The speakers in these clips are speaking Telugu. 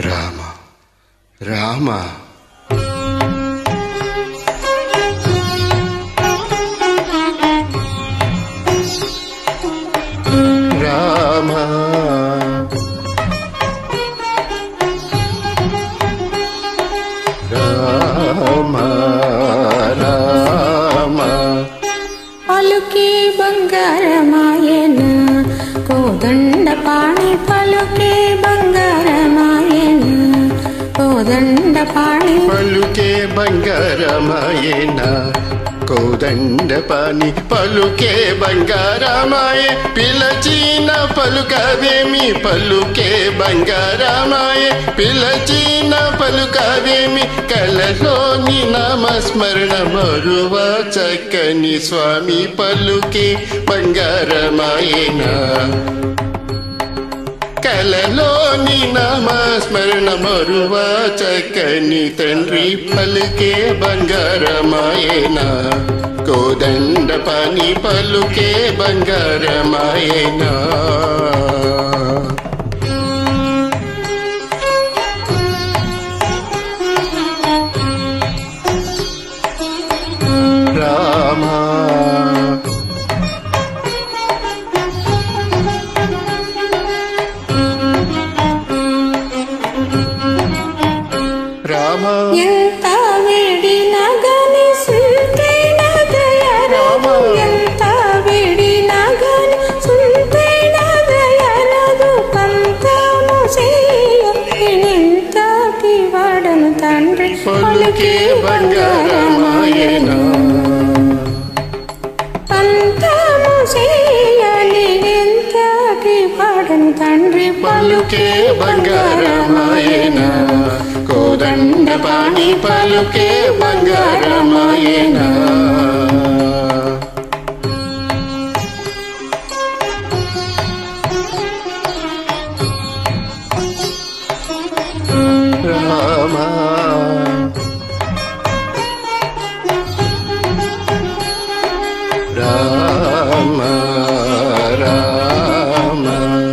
రామ రామ రామ రామ రామ పలుకే బంగారమాయన కోదండ పాణి పలుకే బంగారమాయన కోదండ పాణి పలుకే బంగారమాయన కోదండ పని పలుకే బంగారమాయ పిలచిన పలుకవేమి పలుకే బంగారమాయ పిలచిన పలుకవేమి కలలోని నామస్మరణ మరువ చక్కని స్వామి పలుకే బంగారమాయన కలలోని నామస్మరణ మరువ చక్కని తండ్రి పలుకే బంగారమాయన కోదండ పని పలుకే బంగారమాయన రామా రామా ఎంత వేడినా గాని సుంతేన దయరాదు ఎంత వేడినా గాని సుంతేన దయరాదు పంతము చేయనింతటి వాడను తండ్రి పలుకే బంగారమాయన పంతము చేయని ఎంతటి వాడను తండ్రి పలుకే బంగారమాయన కోదండ పాణి పలుకే బంగారమాయన రామా రామ రామ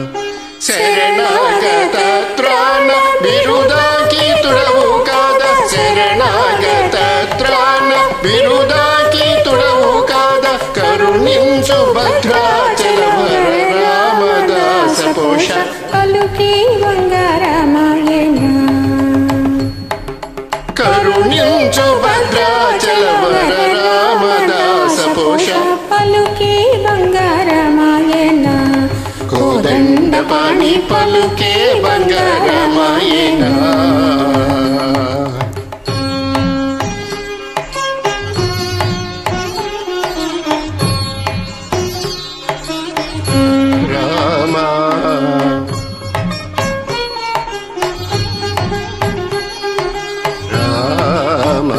శరణాగత త్రాణ బిరుదాకి తుడవు కాద శరణాగత త్రాణ బిరుదాకి తుడవు కాద కరుణించు భద్రాచల వర రామదాస పోష పలుకే బంగారమాయన కరుణించు భద్రాచల వర రామదాస పోష పలుకే బంగారమాయన కోదండ పాణి పలుకే బంగారమాయన రామా రామ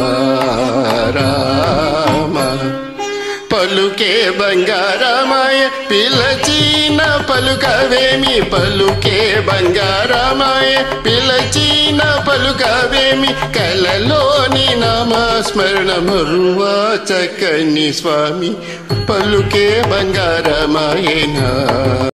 రామ పలుకే బంగారమాయ పిలచీన పలుకవేమి పలుకే బంగారమాయ పిలచీన పలుకవేమి కలలోని నామస్మరణ మరువా చక్కని స్వామి పలుకే బంగారమాయన